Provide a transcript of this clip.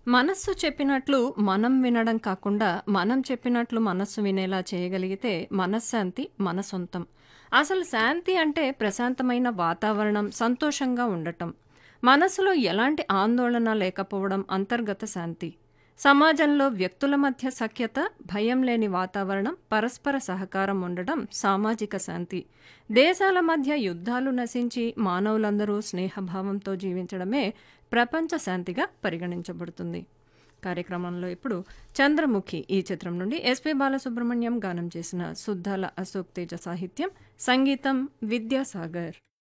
మనస్సు చెప్పినట్లు మనం వినడం కాకుండా మనం చెప్పినట్లు మనస్సు వినేలా చేయగలిగితే మనశ్శాంతి మన సొంతం అసలు శాంతి అంటే ప్రశాంతమైన వాతావరణం సంతోషంగా ఉండటం మనసులో ఎలాంటి ఆందోళన లేకపోవడం అంతర్గత శాంతి సమాజంలో వ్యక్తుల మధ్య సఖ్యత భయం లేని వాతావరణం పరస్పర సహకారం ఉండడం సామాజిక శాంతి దేశాల మధ్య యుద్ధాలు నశించి మానవులందరూ స్నేహభావంతో జీవించడమే ప్రపంచ శాంతిగా పరిగణించబడుతుంది కార్యక్రమంలో ఇప్పుడు చంద్రముఖి ఈ చిత్రం నుండి ఎస్పి బాలసుబ్రహ్మణ్యం గానం చేసిన సుద్దాల అశోక్ తేజ సాహిత్యం సంగీతం విద్యాసాగర్